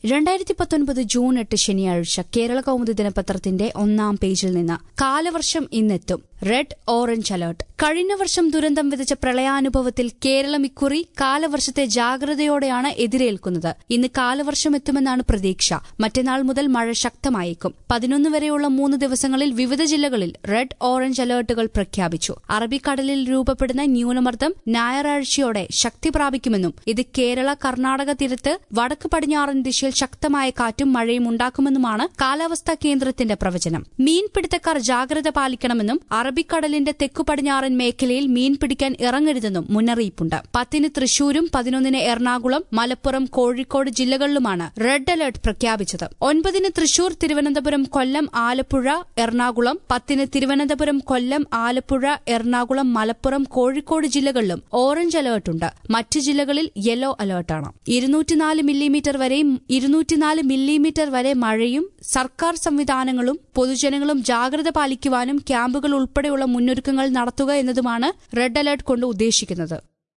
രണ്ടായിരത്തി പത്തൊൻപത് ജൂൺ എട്ട് ശനിയാഴ്ച കേരള കൗമുദി ദിനപത്രത്തിന്റെ ഒന്നാം പേജിൽ നിന്ന് കാലവർഷം ഇന്നെത്തും റെഡ് ഓറഞ്ച് അലർട്ട് കഴിഞ്ഞ വർഷം ദുരന്തം വിതച്ച പ്രളയാനുഭവത്തിൽ കേരളം ഇക്കുറി കാലവർഷത്തെ ജാഗ്രതയോടെയാണ് എതിരേൽക്കുന്നത് ഇന്ന് കാലവർഷം എത്തുമെന്നാണ് പ്രതീക്ഷ മറ്റന്നാൾ മുതൽ മഴ ശക്തമായേക്കും പതിനൊന്ന് വരെയുള്ള മൂന്ന് ദിവസങ്ങളിൽ വിവിധ ജില്ലകളിൽ റെഡ് ഓറഞ്ച് അലർട്ടുകൾ പ്രഖ്യാപിച്ചു അറബിക്കടലിൽ രൂപപ്പെടുന്ന ന്യൂനമർദ്ദം ഞായറാഴ്ചയോടെ ശക്തി പ്രാപിക്കുമെന്നും ഇത് കേരള കർണാടക തീരത്ത് വടക്ക് പടിഞ്ഞാറൻ ദിശയിൽ ശക്തമായ കാറ്റും മഴയും ഉണ്ടാക്കുമെന്നുമാണ് കാലാവസ്ഥാ കേന്ദ്രത്തിന്റെ പ്രവചനം മീൻപിടുത്തക്കാർ ജാഗ്രത പാലിക്കണമെന്നും അറബിക്കടലിന്റെ തെക്കു പടിഞ്ഞാറൻ മേഖലയിൽ മീൻ പിടിക്കാൻ ഇറങ്ങരുതെന്നും മുന്നറിയിപ്പുണ്ട് പത്തിന് തൃശൂരും പതിനൊന്നിന് എറണാകുളം മലപ്പുറം കോഴിക്കോട് ജില്ലകളിലുമാണ് റെഡ് അലർട്ട് പ്രഖ്യാപിച്ചത് ഒൻപതിന് തൃശൂർ തിരുവനന്തപുരം കൊല്ലം ആലപ്പുഴ എറണാകുളം പത്തിന് തിരുവനന്തപുരം കൊല്ലം ആലപ്പുഴ എറണാകുളം മലപ്പുറം കോഴിക്കോട് ജില്ലകളിലും ഓറഞ്ച് അലർട്ടുണ്ട് മറ്റു ജില്ലകളിൽ യെല്ലോ അലർട്ടാണ് ഇരുന്നൂറ്റിനാല് മില്ലിമീറ്റർ വരെയും ഇരുന്നൂറ്റിനാല് മില്ലിമീറ്റർ വരെ മഴയും സർക്കാർ സംവിധാനങ്ങളും പൊതുജനങ്ങളും ജാഗ്രത പാലിക്കുവാനും ക്യാമ്പുകൾ ഉൾപ്പെടെയുള്ള മുന്നൊരുക്കങ്ങൾ നടത്തുക എന്നതുമാണ് റെഡ് അലർട്ട് കൊണ്ട് ഉദ്ദേശിക്കുന്നത്